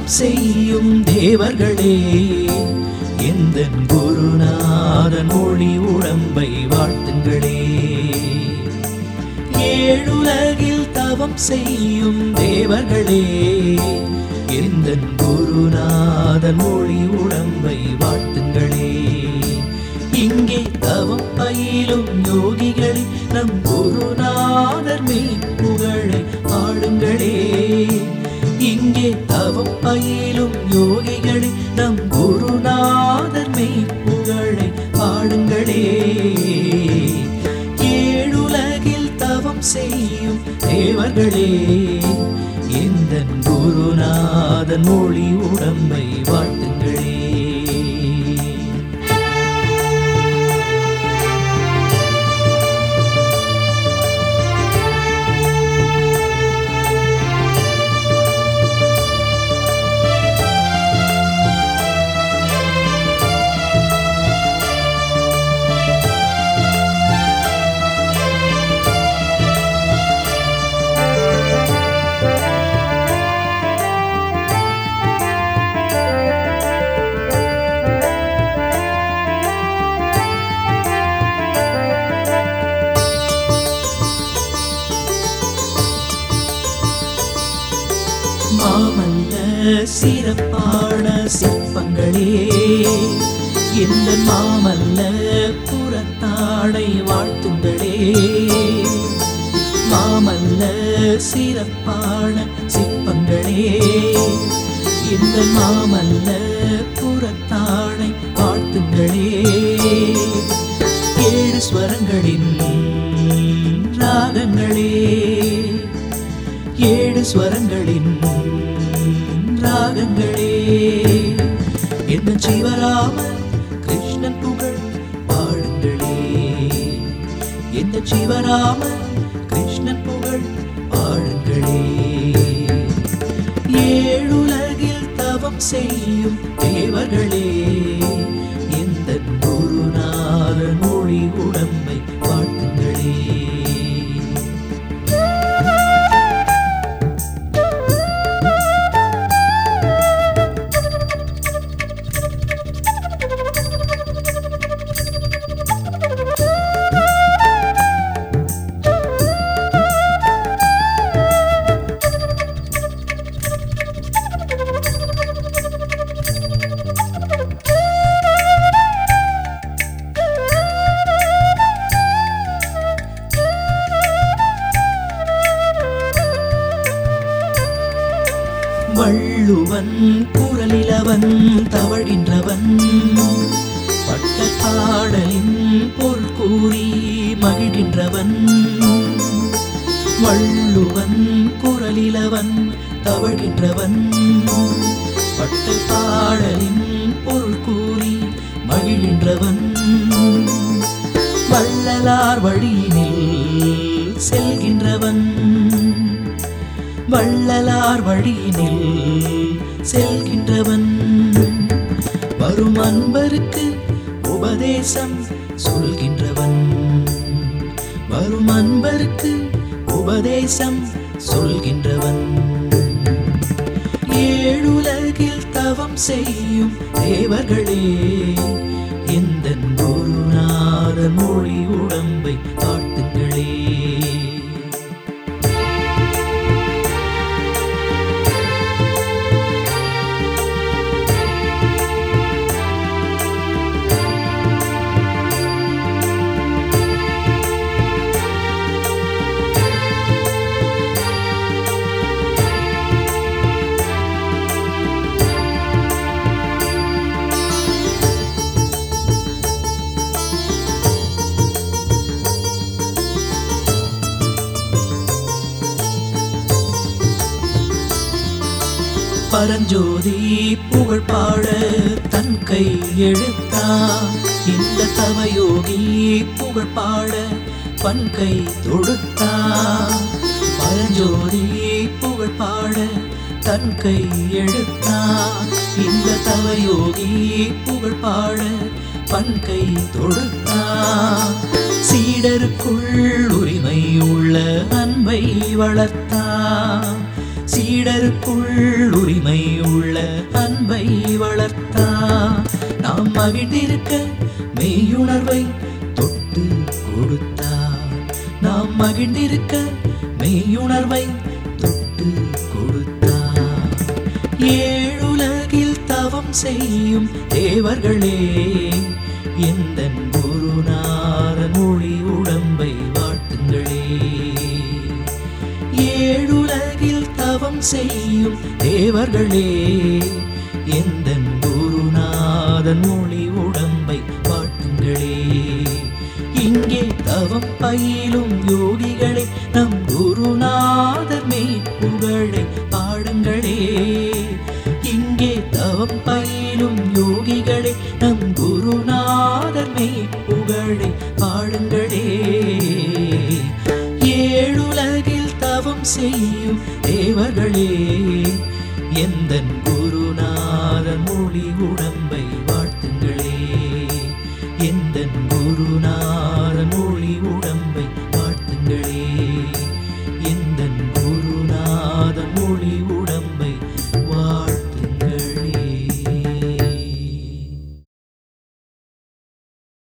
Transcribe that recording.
தவம் செய்யும் தேவர்களே எந்த குருநாதன் மொழி உடம்பை வாழ்த்துங்களே ஏழுலகில் தவம் செய்யும் தேவர்களே எந்த குருநாதன் மொழி உடம்பை வாழ்த்துங்களே இங்கே தவம் பயிலும் யோகிகளே நம் குருநாதர் மெய்ப்புகழை ஆடுங்களே இங்கே தவம் பயிலும் யோகிகளே நம் குருநாதர் மெய்ப்புகழை பாடுங்களே ஏழுலகில் தவம் செய்யும் தேவர்களே எந்த குருநாதன் மொழி உடம்பை வாழ்த்துங்களே மாமல்ல சிறப்பான சிற்பங்களே இந்த மாமல்ல புறத்தாடை வாழ்த்துங்களே மாமல்ல சிறப்பான சிற்பங்களே இந்த மாமல்ல புறத்தாடை வாழ்த்துங்களே ஏழு ஸ்வரங்களின் ராகங்களே ஏழு ஸ்வரங்களின் ராகங்களே என்ன சிவராம கிருஷ்ணன் புகழ் பாடுங்களே என்ன சிவராம கிருஷ்ணன் புகழ் பாடுங்களே ஏழுலகில் தவம் செய்யும் தேவர்களே எந்த குருநாதன் மொழி உடம்பை வாழ்த்துங்களே வள்ளுவன் குரலிலவன் தவழ்கின்றவன் பட்ட பாடலின் பொருள் கூறி மகிழ்கின்றவன் வள்ளுவன் குரலிலவன் தவழ்கின்றவன் பட்ட பாடலின் பொருள் கூறி மகிழ்கின்றவன் வள்ளலார் வழியினில் செல்கின்றவன் வள்ளலார் வழியினில் செல்கின்றவன் வரும் அன்பருக்கு உபதேசம் சொல்கின்றவன் வரும் அன்பருக்கு உபதேசம் சொல்கின்றவன் ஏழுலகில் தவம் செய்யும் தேவர்களே எந்த குருநாத மொழி உடம்பை வாழ்த்துங்களே பரஞ்சோதி புகழ் பாட தன் கை எழுத்தா இந்த தவயோகி புகழ் பாட பன் கை தொடுத்தா பரஞ்சோதி புகழ் பாட தன் கை எழுத்தா இந்த தவயோகி புகழ் பாட பன் கை தொடுத்தா சீடருக்குள் உரிமை உள்ள அன்பை வளர்த்தா சீடருக்குள் உரிமை உள்ள அன்பை வளர்த்தார் நாம் மகிழ்ந்திருக்க மெய்யுணர்வை தொட்டு கொடுத்தார் நாம் மகிழ்ந்திருக்க மெய்யுணர்வை தொட்டு கொடுத்தார் ஏழுலகில் தவம் செய்யும் தேவர்களே எந்த குருநாத மொழி உடம்பை வாழ்த்துங்களே ஏழுலகில் தவம் செய்யும் தேவர்களே எந்த குருநாதன் மொழி உடம்பை வாழ்த்துங்களே இங்கே தவம் பயிலும் யோகிகளை நம் குருநாதர் புகழை பாடுங்களே இங்கே தவம் பயிலும் யோகிகளை நம் குருநாதர் புகழை பாடுங்களே ஏழுலகில் தவம் செய்யும் தேவர்களே எந்த குருநாதன் மொழி உடம்பை வாழ்த்துங்களே எந்த குருநாதன் மொழி உடம்பை வாழ்த்துங்களே எந்த குருநாதன் மொழி உடம்பை